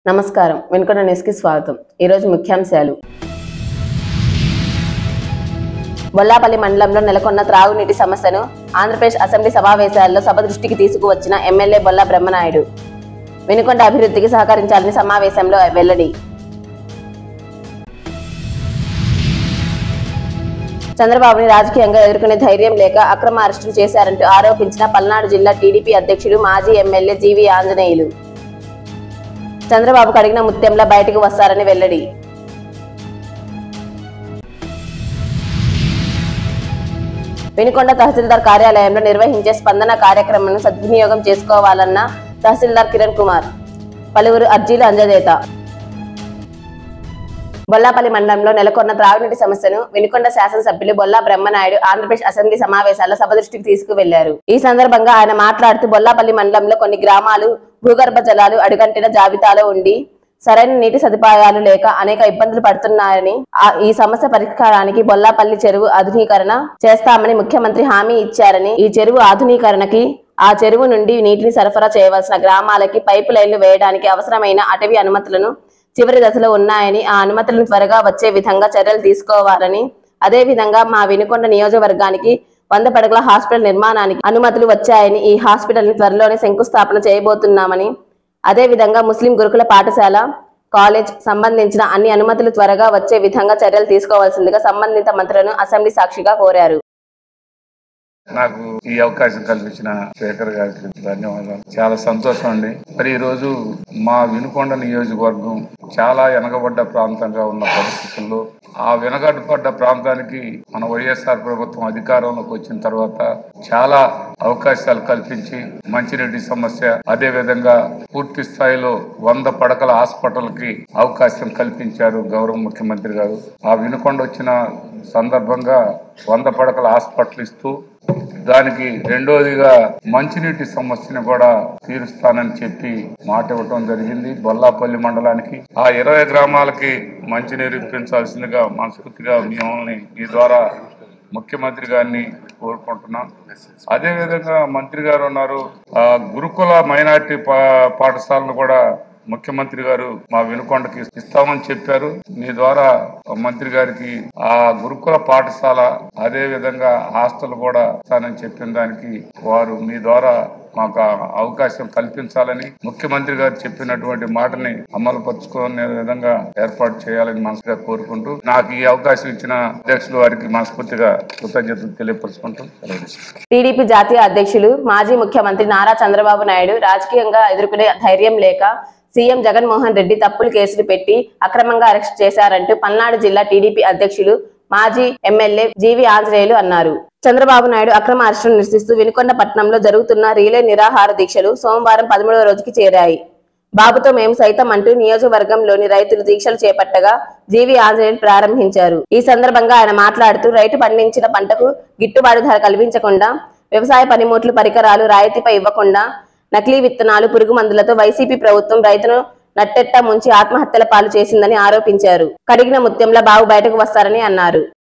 నమస్కారం వెనుకొండ న్యూస్కి స్వాగతం ఈరోజు ముఖ్యాంశాలు బొల్లాపల్లి మండలంలో నెలకొన్న త్రాగునీటి సమస్యను ఆంధ్రప్రదేశ్ అసెంబ్లీ సమావేశాల్లో సభ దృష్టికి తీసుకువచ్చిన ఎమ్మెల్యే బొల్లా బ్రహ్మనాయుడు వెనుకొండ అభివృద్ధికి సహకరించాలని సమావేశంలో వెల్లడి చంద్రబాబుని రాజకీయంగా ఎదుర్కొనే ధైర్యం లేక అక్రమ అరెస్టులు చేశారంటూ ఆరోపించిన పల్నాడు జిల్లా టీడీపీ అధ్యక్షుడు మాజీ ఎమ్మెల్యే జీవి ఆంజనేయులు చంద్రబాబుకు అడిగిన ముత్యంలా బయటకు వస్తారని వెల్లడి వినుకొండ తహసీల్దార్ కార్యాలయంలో నిర్వహించే స్పందన కార్యక్రమాన్ని సద్వినియోగం చేసుకోవాలన్న తహసీల్దార్ కిరణ్ కుమార్ పలువురు అర్జీలు అందజేత బొల్లాపల్లి మండలంలో నెలకొన్న త్రాగునీటి సమస్యను వినుకొండ శాసనసభ్యులు బొల్లా బ్రహ్మనాయుడు ఆంధ్రప్రదేశ్ అసెంబ్లీ సమావేశాల్లో సభ దృష్టికి తీసుకువెళ్లారు ఈ సందర్భంగా ఆయన మాట్లాడుతూ బొల్లాపల్లి మండలంలో కొన్ని గ్రామాలు భూగర్భ జలాలు అడుగంటిన జాబితాలో ఉండి సరైన నీటి సదుపాయాలు లేక అనేక ఇబ్బందులు పడుతున్నారని ఆ- ఈ సమస్య పరిష్కారానికి బొల్లాపల్లి చెరువు ఆధునీకరణ చేస్తామని ముఖ్యమంత్రి హామీ ఇచ్చారని ఈ చెరువు ఆధునీకరణకి ఆ చెరువు నుండి నీటిని సరఫరా చేయవలసిన గ్రామాలకి పైపు లైన్లు వేయడానికి అవసరమైన అటవీ అనుమతులను చివరి దశలో ఉన్నాయని ఆ అనుమతులను త్వరగా వచ్చే విధంగా చర్యలు తీసుకోవాలని అదే విధంగా మా వినుకొండ నియోజకవర్గానికి వంద పడకల హాస్పిటల్ నిర్మాణానికి అనుమతులు వచ్చాయని ఈ హాస్పిటల్ ని త్వరలోనే శంకుస్థాపన చేయబోతున్నామని అదే విధంగా ముస్లిం గురుకుల పాఠశాల కాలేజ్ సంబంధించిన అన్ని అనుమతులు త్వరగా వచ్చే విధంగా చర్యలు తీసుకోవాల్సిందిగా సంబంధిత మంత్రులను అసెంబ్లీ సాక్షిగా కోరారు నాకు ఈ అవకాశం కల్పించిన శేఖర్ గారికి ధన్యవాదాలు చాలా సంతోషం అండి మరి ఈ రోజు మా వినుకొండ నియోజకవర్గం చాలా వెనకబడ్డ ప్రాంతంగా ఉన్న పరిస్థితుల్లో ఆ వెనకబడ్డ ప్రాంతానికి మన వైఎస్ఆర్ ప్రభుత్వం అధికారంలోకి వచ్చిన తర్వాత చాలా అవకాశాలు కల్పించి మంచినీటి సమస్య అదే విధంగా పూర్తి స్థాయిలో వంద పడకల హాస్పిటల్ కి అవకాశం కల్పించారు గౌరవ ముఖ్యమంత్రి గారు ఆ వినుకొండ వచ్చిన సందర్భంగా వంద పడకల హాస్పిటల్ ఇస్తూ దానికి రెండోదిగా మంచినీటి సమస్యను కూడా తీరుస్తానని చెప్పి మాట ఇవ్వటం జరిగింది బొల్లాపల్లి మండలానికి ఆ ఇరవై గ్రామాలకి మంచినీరు ఇప్పించాల్సిందిగా మనస్ఫూర్తిగా మిమ్మల్ని మీ ద్వారా ముఖ్యమంత్రి గారిని కోరుకుంటున్నాం అదే విధంగా మంత్రి గారు ఉన్నారు ఆ గురుకుల మైనార్టీ పా- పాఠశాలను కూడా ముఖ్యమంత్రి గారు మా వెనుకొండకి ఇస్తామని చెప్పారు మీ ద్వారా మంత్రి గారికి ఆ గురుకుల పాఠశాల అదే విధంగా హాస్టల్ కూడా ఇస్తానని చెప్పిన దానికి వారు మీ ద్వారా మాకు ఆ అవకాశం కల్పించాలని ముఖ్యమంత్రి గారు చెప్పినటువంటి మాటని అమలు పరుచుకునే విధంగా ఏర్పాటు చేయాలని మనసుగా కోరుకుంటూ నాకు ఈ అవకాశం ఇచ్చిన అధ్యక్షులు వారికి మనస్ఫూర్తిగా కృతజ్ఞతలు తెలియపరుచుకుంటూ సెలవు తీసుకుంటాను. టీడీపీ జాతీయ అధ్యక్షులు మాజీ ముఖ్యమంత్రి నారా చంద్రబాబు నాయుడు రాజకీయంగా ఎదుర్కొనే ధైర్యం లేక సీఎం జగన్మోహన్ రెడ్డి తప్పులు కేసులు పెట్టి అక్రమంగా అరెస్ట్ చేశారంటూ పల్నాడు జిల్లా టీడీపీ అధ్యక్షులు మాజీ ఎమ్మెల్యే జీవి ఆంజనేయులు అన్నారు చంద్రబాబు నాయుడు అక్రమ అరెస్టును నిరసిస్తూ వినుకొండ పట్టణంలో జరుగుతున్న రీలే నిరాహార దీక్షలు సోమవారం పదమూడవ రోజుకి చేరాయి బాబుతో మేము సైతం అంటూ నియోజకవర్గంలోని రైతులు దీక్షలు చేపట్టగా జీవి ఆంజనేయులు ప్రారంభించారు ఈ సందర్భంగా ఆయన మాట్లాడుతూ రైతు పండించిన పంటకు గిట్టుబాటు ధర కల్పించకుండా వ్యవసాయ పనిముట్లు పరికరాలు రాయితీపై ఇవ్వకుండా నకిలీ విత్తనాలు పురుగు మందులతో వైసీపీ ప్రభుత్వం రైతును నట్టెట్ట ముంచి ఆత్మహత్యల పాలు చేసిందని ఆరోపించారు కడిగిన ముత్యంలా బాబు బయటకు వస్తారని అన్నారు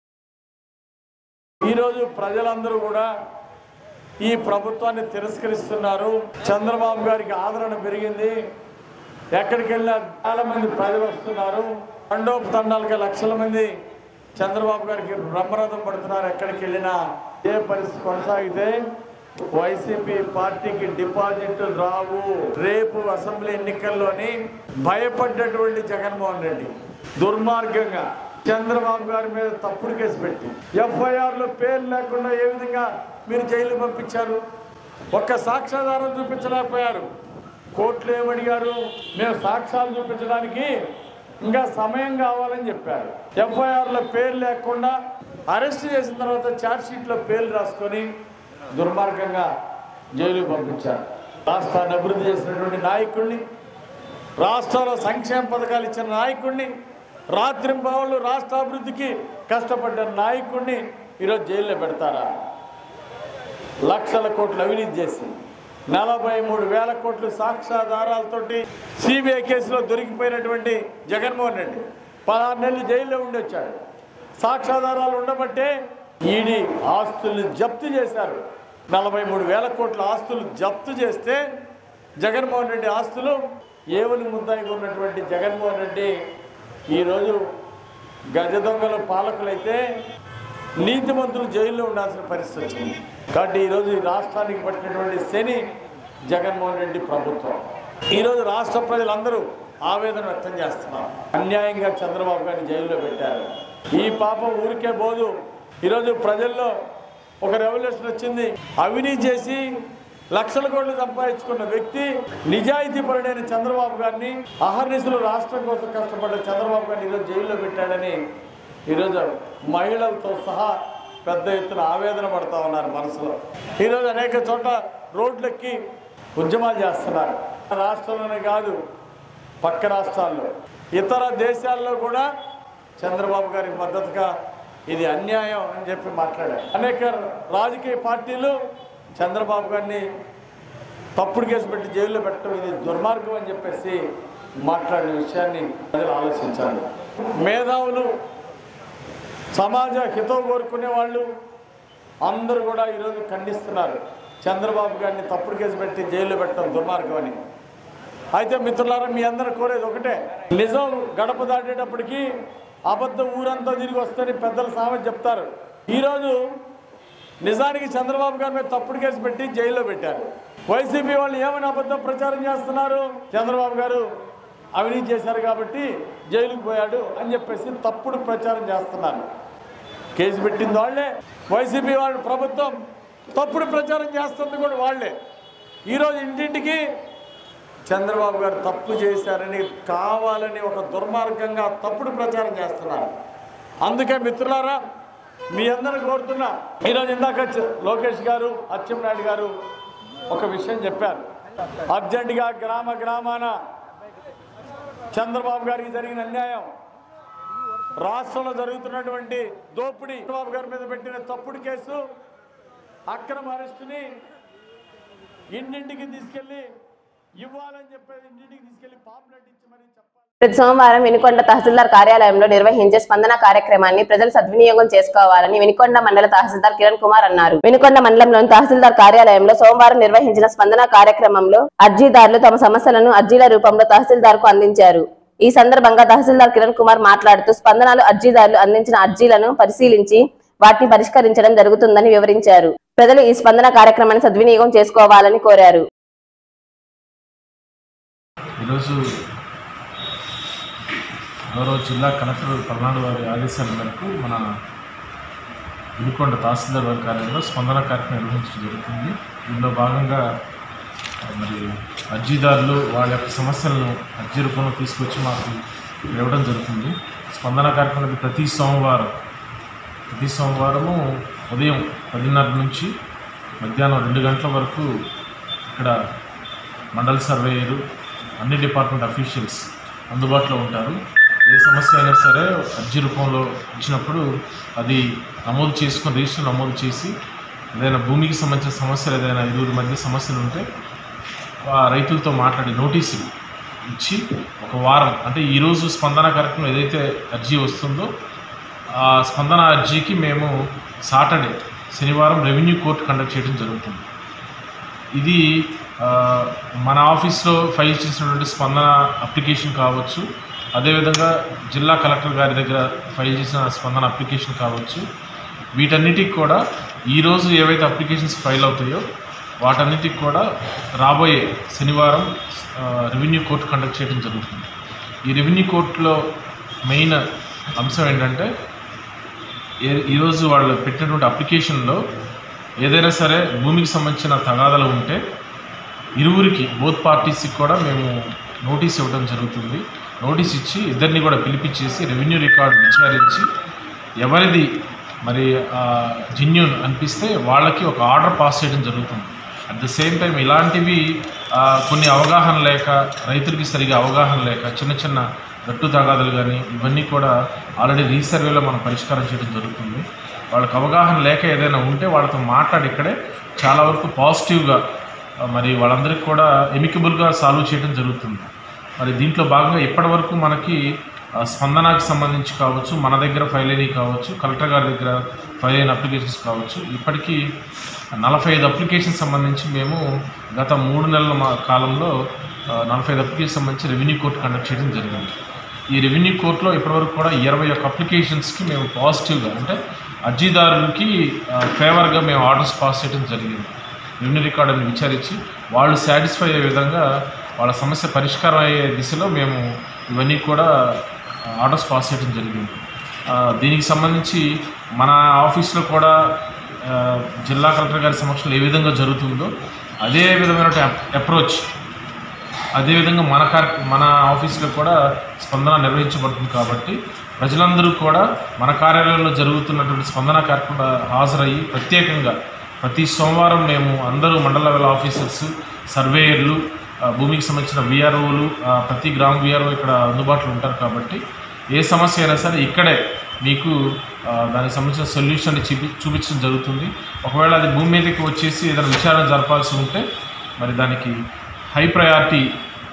ఈరోజు ప్రజలందరూ కూడా ఈ ప్రభుత్వాన్ని తిరస్కరిస్తున్నారు చంద్రబాబు గారికి ఆదరణ పెరిగింది ఎక్కడికి వెళ్ళినా చాలా మంది ప్రజలు వస్తున్నారు తండోపు తండాలుగా లక్షల మంది చంద్రబాబు గారికి బ్రహ్మరథం పడుతున్నారు ఎక్కడికి వెళ్ళినా ఏ పరిస్థితి కొనసాగితే వైసీపీ పార్టీకి డిపాజిట్లు రావు రేపు అసెంబ్లీ ఎన్నికల్లోని భయపడ్డటువంటి జగన్మోహన్ రెడ్డి దుర్మార్గంగా చంద్రబాబు గారి మీద తప్పుడు కేసు పెట్టి ఎఫ్ఐఆర్ లో పేరు లేకుండా ఏ విధంగా మీరు జైలు పంపించారు ఒక్క సాక్ష్యాధారం చూపించలేకపోయారు కోర్టులు ఏమడిగారు మేము సాక్ష్యాలు చూపించడానికి ఇంకా సమయం కావాలని చెప్పారు ఎఫ్ఐఆర్ లో పేరు లేకుండా అరెస్ట్ చేసిన తర్వాత ఛార్జ్ షీట్ లో పేర్లు రాసుకొని దుర్మార్గంగా జైలు పంపించారు రాష్ట్రాన్ని అభివృద్ధి చేసినటువంటి నాయకుడిని రాష్ట్రంలో సంక్షేమ పథకాలు ఇచ్చిన నాయకుడిని రాత్రింబావులు రాష్ట్ర అభివృద్ధికి కష్టపడ్డ నాయకుడిని ఈరోజు జైల్లో పెడతారా లక్షల కోట్లు అవినీతి చేసి నలభై మూడు వేల కోట్లు సాక్ష్యాధారాలతోటి సిబిఐ కేసులో దొరికిపోయినటువంటి జగన్మోహన్ రెడ్డి పదహారు నెలలు జైల్లో ఉండి వచ్చాడు సాక్ష్యాధారాలు ఉండబట్టే ఈడీ ఆస్తుల్ని జప్తు చేశారు నలభై మూడు వేల కోట్ల ఆస్తులు జప్తు చేస్తే జగన్మోహన్ రెడ్డి ఆస్తులు ఏవుని ముద్దాయిగా ఉన్నటువంటి జగన్మోహన్ రెడ్డి ఈరోజు గజ దొంగల పాలకులైతే నీతిమంతులు జైల్లో ఉండాల్సిన పరిస్థితి వచ్చింది కాబట్టి ఈరోజు ఈ రాష్ట్రానికి పట్టినటువంటి శని జగన్మోహన్ రెడ్డి ప్రభుత్వం ఈరోజు రాష్ట్ర ప్రజలందరూ ఆవేదన వ్యక్తం చేస్తున్నారు అన్యాయంగా చంద్రబాబు గారిని జైల్లో పెట్టారు ఈ పాపం ఊరికే పోదు ఈరోజు ప్రజల్లో ఒక రెవల్యూషన్ వచ్చింది అవినీతి చేసి లక్షల కోట్లు సంపాదించుకున్న వ్యక్తి నిజాయితీ పరుడైన చంద్రబాబు గారిని అహర్నిశలు రాష్ట్రం కోసం కష్టపడ్డ చంద్రబాబు గారిని ఈరోజు జైల్లో పెట్టాడని ఈరోజు మహిళలతో సహా పెద్ద ఎత్తున ఆవేదన పడతా ఉన్నారు మనసులో ఈరోజు అనేక చోట్ల రోడ్లెక్కి ఉద్యమాలు చేస్తున్నారు రాష్ట్రంలోనే కాదు పక్క రాష్ట్రాల్లో ఇతర దేశాల్లో కూడా చంద్రబాబు గారికి మద్దతుగా ఇది అన్యాయం అని చెప్పి మాట్లాడారు అనేక రాజకీయ పార్టీలు చంద్రబాబు గారిని తప్పుడు కేసు పెట్టి జైల్లో పెట్టడం ఇది దుర్మార్గం అని చెప్పేసి మాట్లాడిన విషయాన్ని ప్రజలు ఆలోచించాలి మేధావులు సమాజ హితం కోరుకునే వాళ్ళు అందరూ కూడా ఈరోజు ఖండిస్తున్నారు చంద్రబాబు గారిని తప్పుడు కేసు పెట్టి జైల్లో పెట్టడం దుర్మార్గం అని అయితే మిత్రులారా మీ అందరూ కోరేది ఒకటే నిజం గడప దాటేటప్పటికి అబద్ధం ఊరంతా తిరిగి వస్తేనే పెద్దల సామెత చెప్తారు ఈరోజు నిజానికి చంద్రబాబు గారి మీద తప్పుడు కేసు పెట్టి జైల్లో పెట్టారు వైసీపీ వాళ్ళు ఏమని అబద్ధం ప్రచారం చేస్తున్నారు చంద్రబాబు గారు అవినీతి చేశారు కాబట్టి జైలుకు పోయాడు అని చెప్పేసి తప్పుడు ప్రచారం చేస్తున్నారు కేసు పెట్టింది వాళ్ళే వైసీపీ వాళ్ళ ప్రభుత్వం తప్పుడు ప్రచారం చేస్తుంది కూడా వాళ్ళే ఈరోజు ఇంటింటికి చంద్రబాబు గారు తప్పు చేశారని కావాలని ఒక దుర్మార్గంగా తప్పుడు ప్రచారం చేస్తున్నారు అందుకే మిత్రులారా మీ అందరూ కోరుతున్నా ఈరోజు ఇందాక చ- లోకేష్ గారు అచ్చెన్నాయుడు గారు ఒక విషయం చెప్పారు అర్జెంటుగా గ్రామ గ్రామాన చంద్రబాబు గారికి జరిగిన అన్యాయం రాష్ట్రంలో జరుగుతున్నటువంటి దోపిడీ చంద్రబాబు గారి మీద పెట్టిన తప్పుడు కేసు అక్రమ అరెస్టుని ఇంటింటికి తీసుకెళ్లి ఇవ్వాలని చెప్పేది ఇంటింటికి తీసుకెళ్లి పాంప్లెట్ ఇచ్చి మరీ చెప్పాలి ప్రతి సోమవారం వినుకొండ తహసీల్దార్ కార్యాలయంలో నిర్వహించే స్పందన కార్యక్రమాన్ని ప్రజలు సద్వినియోగం చేసుకోవాలని వినుకొండ మండల తహసీల్దార్ కిరణ్ కుమార్ అన్నారు వినుకొండ మండలంలోని తహసీల్దార్ కార్యాలయంలో సోమవారం నిర్వహించిన స్పందన కార్యక్రమంలో అర్జీదారులు తమ సమస్యలను అర్జీల రూపంలో తహసీల్దార్ కు అందించారు ఈ సందర్భంగా తహసీల్దార్ కిరణ్ కుమార్ మాట్లాడుతూ స్పందనలు అర్జీదారులు అందించిన అర్జీలను పరిశీలించి వాటిని పరిష్కరించడం జరుగుతుందని వివరించారు ప్రజలు ఈ స్పందన కార్యక్రమాన్ని సద్వినియోగం చేసుకోవాలని కోరారు ఈరోజు గౌరవ జిల్లా కలెక్టర్ పల్నాడు వారి ఆదేశాల మేరకు మన వినుకొండ తహసీల్దార్ వారి కార్యాలయంలో స్పందన కార్యక్రమం నిర్వహించడం జరుగుతుంది దీనిలో భాగంగా ఆ, మరి అర్జీదారులు వాళ్ళ యొక్క సమస్యలను అర్జీ రూపంలో తీసుకొచ్చి మాకు ఇవ్వడం జరుగుతుంది స్పందన కార్యక్రమం ప్రతి సోమవారం ప్రతి సోమవారము ఉదయం పదిన్నర నుంచి మధ్యాహ్నం రెండు గంటల వరకు ఇక్కడ మండల సర్వేయరు అన్ని డిపార్ట్మెంట్ అఫీషియల్స్ అందుబాటులో ఉంటారు ఏ సమస్య అయినా సరే అర్జీ రూపంలో ఇచ్చినప్పుడు అది నమోదు చేసుకొని రిజిస్టర్ నమోదు చేసి ఏదైనా భూమికి సంబంధించిన సమస్యలు ఏదైనా ఇరువురి మధ్య సమస్యలు ఉంటే ఆ రైతులతో మాట్లాడి నోటీసులు ఇచ్చి ఒక వారం అంటే ఈరోజు స్పందన కార్యక్రమం ఏదైతే అర్జీ వస్తుందో ఆ స్పందన అర్జీకి మేము సాటర్డే శనివారం రెవెన్యూ కోర్టు కండక్ట్ చేయడం జరుగుతుంది ఇది ఆ, మన ఆఫీస్లో ఫైల్ చేసినటువంటి స్పందన అప్లికేషన్ కావచ్చు అదేవిధంగా జిల్లా కలెక్టర్ గారి దగ్గర ఫైల్ చేసిన స్పందన అప్లికేషన్ కావచ్చు వీటన్నిటికి కూడా ఈరోజు ఏవైతే అప్లికేషన్స్ ఫైల్ అవుతాయో వాటన్నిటికి కూడా రాబోయే శనివారం ఆ, రెవెన్యూ కోర్టు కండక్ట్ చేయడం జరుగుతుంది ఈ రెవెన్యూ కోర్టులో మెయిన్ అంశం ఏంటంటే ఏ- ఈరోజు వాళ్ళు పెట్టినటువంటి అప్లికేషన్లో ఏదైనా సరే భూమికి సంబంధించిన తగాదాలు ఉంటే ఇరువురికి బోత్ పార్టీస్కి కూడా మేము నోటీస్ ఇవ్వడం జరుగుతుంది నోటీస్ ఇచ్చి ఇద్దరిని కూడా పిలిపించేసి రెవెన్యూ రికార్డు విచారించి ఎవరిది మరి జెన్యున్ అనిపిస్తే వాళ్ళకి ఒక ఆర్డర్ పాస్ చేయడం జరుగుతుంది అట్ ద సేమ్ టైం ఇలాంటివి ఆ, కొన్ని అవగాహన లేక రైతులకి సరిగా అవగాహన లేక చిన్న చిన్న గట్టు తగాదాలు కానీ ఇవన్నీ కూడా ఆల్రెడీ రీసర్వేలో మనం పరిష్కారం చేయడం జరుగుతుంది వాళ్ళకి అవగాహన లేక ఏదైనా ఉంటే వాళ్ళతో మాట్లాడి ఇక్కడే చాలా వరకు పాజిటివ్గా ఆ, మరి వాళ్ళందరికీ కూడా ఎమికబుల్గా సాల్వ్ చేయడం జరుగుతుంది మరి దీంట్లో భాగంగా ఇప్పటి వరకు మనకి ఆ, స్పందనకు సంబంధించి కావచ్చు మన దగ్గర ఫైల్ అయినవి కావచ్చు కలెక్టర్ గారి దగ్గర ఫైల్ అయిన అప్లికేషన్స్ కావచ్చు ఇప్పటికీ నలభై ఐదు అప్లికేషన్ సంబంధించి మేము గత మూడు నెలల మా కాలంలో ఆ, నలభై ఐదు అప్లికేషన్ సంబంధించి రెవెన్యూ కోర్టు కండక్ట్ చేయడం జరిగింది ఈ రెవెన్యూ కోర్టులో ఇప్పటివరకు కూడా ఇరవై ఒక్క అప్లికేషన్స్కి మేము పాజిటివ్గా అంటే అర్జీదారులకి ఆ, ఫేవర్గా మేము ఆర్డర్స్ పాస్ చేయడం జరిగింది రెవెన్యూ రికార్డుని విచారించి వాళ్ళు సాటిస్ఫై అయ్యే విధంగా వాళ్ళ సమస్య పరిష్కారం అయ్యే దిశలో మేము ఇవన్నీ కూడా ఆర్డర్స్ పాస్ చేయడం జరిగింది ఆ, దీనికి సంబంధించి మన ఆఫీస్లో కూడా ఆ, జిల్లా కలెక్టర్ గారి సమక్షంలో ఏ విధంగా జరుగుతుందో అదే విధమైన అప్రోచ్ అదేవిధంగా మన కార్ మన ఆఫీస్లో కూడా స్పందన నిర్వహించబడుతుంది కాబట్టి ప్రజలందరూ కూడా మన కార్యాలయంలో జరుగుతున్నటువంటి స్పందన కార్యక్రమం హాజరయ్యి ప్రత్యేకంగా ప్రతి సోమవారం మేము అందరూ మండల లెవెల్ ఆఫీసర్స్ సర్వేయర్లు ఆ, భూమికి సంబంధించిన విఆర్ఓలు ప్రతి గ్రామ విఆర్ఓ ఇక్కడ అందుబాటులో ఉంటారు కాబట్టి ఏ సమస్య అయినా సరే ఇక్కడే మీకు ఆ, దానికి సంబంధించిన సొల్యూషన్ చూపి చూపించడం జరుగుతుంది ఒకవేళ అది భూమి మీదకి వచ్చేసి ఏదైనా విచారణ జరపాల్సి ఉంటే మరి దానికి హై ప్రయారిటీ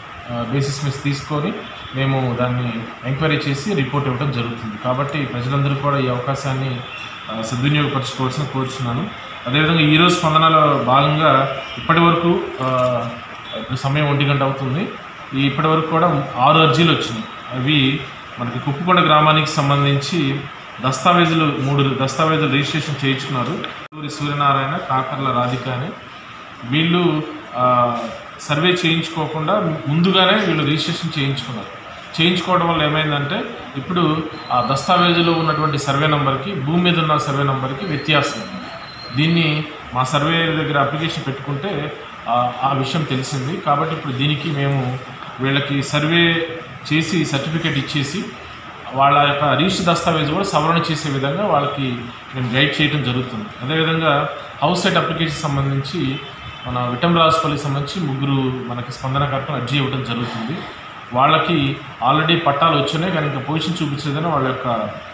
బేసిస్ మీద తీసుకొని మేము దాన్ని ఎంక్వైరీ చేసి రిపోర్ట్ ఇవ్వడం జరుగుతుంది కాబట్టి ప్రజలందరూ కూడా ఈ అవకాశాన్ని ఆ, సద్వినియోగపరచుకోవాల్సిన కోరుచున్నాను అదేవిధంగా ఈరోజు స్పందనలో భాగంగా ఇప్పటి వరకు ఆ, ఇప్పుడు సమయం ఒంటి గంట అవుతుంది ఈ ఇప్పటి వరకు కూడా ఆరు అర్జీలు వచ్చినాయి అవి మనకి కుప్పుకొండ గ్రామానికి సంబంధించి దస్తావేజులు మూడు దస్తావేజులు రిజిస్ట్రేషన్ చేయించుకున్నారు సూరి సూర్యనారాయణ కాకర్ల రాధిక అని వీళ్ళు ఆ, సర్వే చేయించుకోకుండా ముందుగానే వీళ్ళు రిజిస్ట్రేషన్ చేయించుకున్నారు చేయించుకోవడం వల్ల ఏమైందంటే ఇప్పుడు ఆ దస్తావేజులో ఉన్నటువంటి సర్వే నెంబర్కి భూమి మీద ఉన్న సర్వే నెంబర్కి వ్యత్యాసం ఉంది దీన్ని మా సర్వే దగ్గర అప్లికేషన్ పెట్టుకుంటే ఆ, ఆ విషయం తెలిసింది కాబట్టి ఇప్పుడు దీనికి మేము వీళ్ళకి సర్వే చేసి సర్టిఫికేట్ ఇచ్చేసి వాళ్ళ యొక్క రిజిస్టర్ దస్తావేజ్ కూడా సవరణ చేసే విధంగా వాళ్ళకి మేము గైడ్ చేయడం జరుగుతుంది అదేవిధంగా హౌస్ సైట్ అప్లికేషన్ సంబంధించి మన విటంరాజుపల్లికి సంబంధించి ముగ్గురు మనకి స్పందన కార్యక్రమం అర్జీ ఇవ్వడం జరుగుతుంది వాళ్ళకి ఆల్రెడీ పట్టాలు వచ్చినాయి కానీ ఇంకా పొజిషన్ చూపించలేదని వాళ్ళ యొక్క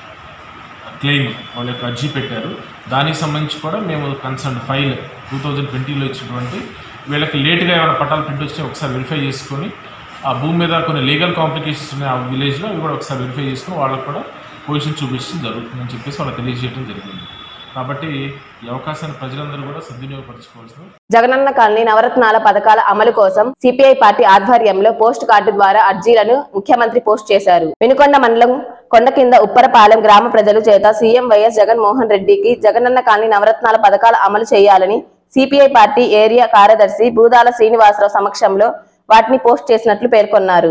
క్లెయిమ్ వాళ్ళ యొక్క అర్జీ పెట్టారు దానికి సంబంధించి కూడా మేము కన్సర్న్ ఫైల్ టూ థౌజండ్ ట్వంటీలో ఇచ్చినటువంటి వీళ్ళకి లేట్గా ఏమైనా పట్టాలు ప్రింట్ వస్తే ఒకసారి వెరిఫై చేసుకొని ఆ భూమి మీద కొన్ని లీగల్ కాంప్లికేషన్స్ ఉన్నాయి ఆ విలేజ్లో అవి కూడా ఒకసారి వెరిఫై చేసుకొని వాళ్ళకి కూడా పొజిషన్ చూపించడం జరుగుతుందని చెప్పేసి వాళ్ళకి తెలియజేయడం జరిగింది కాబట్టి ఈ అవకాశాన్ని ప్రజలందరూ కూడా సద్వినియోగపరచుకోవాల్సిన జగనన్న కాలనీ నవరత్నాల పథకాల అమలు కోసం సిపిఐ పార్టీ ఆధ్వర్యంలో పోస్ట్ కార్డు ద్వారా అర్జీలను ముఖ్యమంత్రి పోస్ట్ చేశారు వెనుకొండ మండలం కొండ కింద ఉప్పరపాలెం గ్రామ ప్రజలు చేత సీఎం వైఎస్ జగన్మోహన్ రెడ్డికి జగనన్న కాలనీ నవరత్నాల పథకాల అమలు చేయాలని సిపిఐ పార్టీ ఏరియా కార్యదర్శి బూదాల శ్రీనివాసరావు సమక్షంలో వాటిని పోస్ట్ చేసినట్లు పేర్కొన్నారు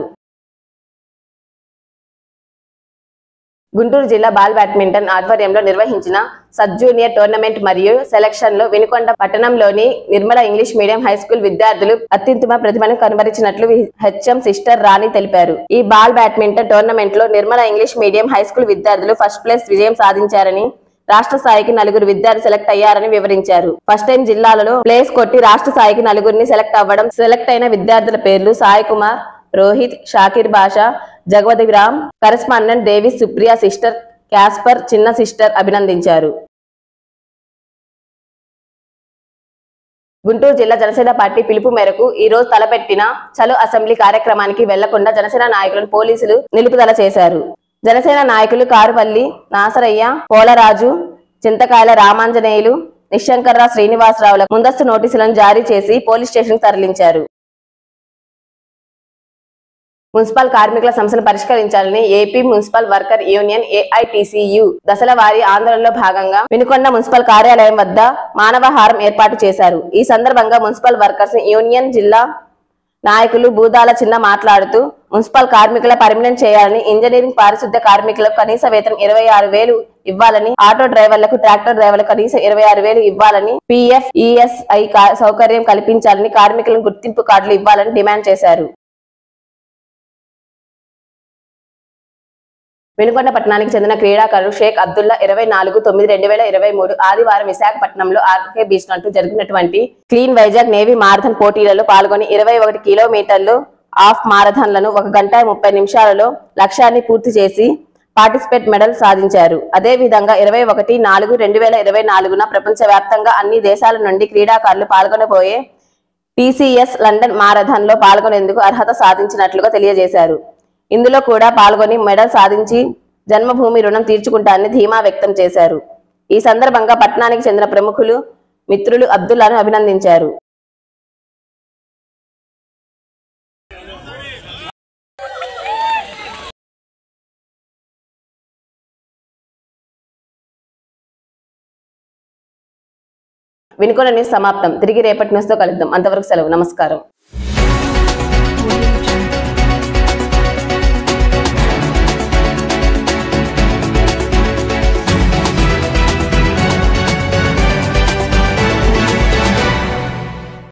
గుంటూరు జిల్లా బాల్ బ్యాడ్మింటన్ ఆధ్వర్యంలో నిర్వహించిన సబ్ జూనియర్ టోర్నమెంట్ మరియు సెలక్షన్ లో వినుకొండ పట్టణంలోని Nirmala English medium high school విద్యార్థులు అత్యుత్తమ ప్రతిభను కనబరిచినట్లు హెచ్ఎం సిస్టర్ రాణి తెలిపారు ఈ బాల్ బ్యాడ్మింటన్ టోర్నమెంట్ లో Nirmala English medium high school విద్యార్థులు ఫస్ట్ ప్లేస్ విజయం సాధించారని రాష్ట్ర స్థాయికి నలుగురు విద్యార్థులు సెలెక్ట్ అయ్యారని వివరించారు ఫస్ట్ టైం జిల్లాలలో ప్లేస్ కొట్టి రాష్ట్ర స్థాయికి నలుగురిని సెలెక్ట్ అవ్వడం సెలెక్ట్ అయిన విద్యార్థుల పేర్లు Sai Kumar Rohit Shakir Basha Jagavathi Ram correspondent Devi Supriya sister Casper చిన్న సిస్టర్ అభినందించారు గుంటూరు జిల్లా జనసేన పార్టీ పిలుపు మేరకు ఈ రోజు తలపెట్టిన చలో అసెంబ్లీ కార్యక్రమానికి వెళ్లకుండా జనసేన నాయకులను పోలీసులు నిలుపుదల చేశారు జనసేన నాయకులు కారువల్లి నాసరయ్య పోలరాజు చింతకాయల రామాంజనేయులు నిశంకర్రావు శ్రీనివాసరావుల ముందస్తు నోటీసులను జారీ చేసి పోలీస్ స్టేషన్ తరలించారు మున్సిపల్ కార్మికుల సమస్యను పరిష్కరించాలని AP municipal worker union AITUC దశల వారీ ఆందోళనలో భాగంగా వినుకొండ మున్సిపల్ కార్యాలయం వద్ద మానవహారం ఏర్పాటు చేశారు ఈ సందర్భంగా మున్సిపల్ వర్కర్స్ యూనియన్ జిల్లా నాయకులు బూదాల చిన్న మాట్లాడుతూ మున్సిపల్ కార్మికుల పర్మినెంట్ చేయాలని ఇంజనీరింగ్ పారిశుద్ధ్య కార్మికులకు కనీస వేతనం ఇరవై ఆరు వేలు ఇవ్వాలని ఆటో డ్రైవర్లకు ట్రాక్టర్ డ్రైవర్లకు కనీసం ఇరవై ఆరు వేలు ఇవ్వాలని పిఎఫ్ ఈఎస్ఐ సౌకర్యం కల్పించాలని కార్మికులను గుర్తింపు కార్డులు ఇవ్వాలని డిమాండ్ చేశారు వెనుకొండ పట్టణానికి చెందిన క్రీడాకారుడు షేక్ అబ్దుల్లా ఇరవై నాలుగు తొమ్మిది రెండు వేల ఇరవై మూడు ఆదివారం విశాఖపట్నంలో ఆర్కే బీచ్ నంటూ జరిగినటువంటి క్లీన్ వైజాగ్ నేవీ మారథాన్ పోటీలలో పాల్గొని ఇరవై ఒకటి కిలోమీటర్లు ఆఫ్ మారథాన్లను ఒక గంట ముప్పై నిమిషాలలో లక్ష్యాన్ని పూర్తి చేసి పార్టిసిపేట్ మెడల్ సాధించారు అదే విధంగా ఇరవై ఒకటి నాలుగు రెండు వేల ఇరవై నాలుగున ప్రపంచవ్యాప్తంగా అన్ని దేశాల నుండి క్రీడాకారులు పాల్గొనబోయే టీసీఎస్ లండన్ మారథాన్ లో పాల్గొనేందుకు అర్హత సాధించినట్లుగా తెలియజేశారు ఇందులో కూడా పాల్గొని మెడల్ సాధించి జన్మభూమి రుణం తీర్చుకుంటానని ధీమా వ్యక్తం చేశారు ఈ సందర్భంగా పట్టణానికి చెందిన ప్రముఖులు మిత్రులు అబ్దుల్లాను అభినందించారు వినుకొండ న్యూస్ సమాప్తం తిరిగి రేపటి న్యూస్తో కలుద్దాం అంతవరకు సెలవు నమస్కారం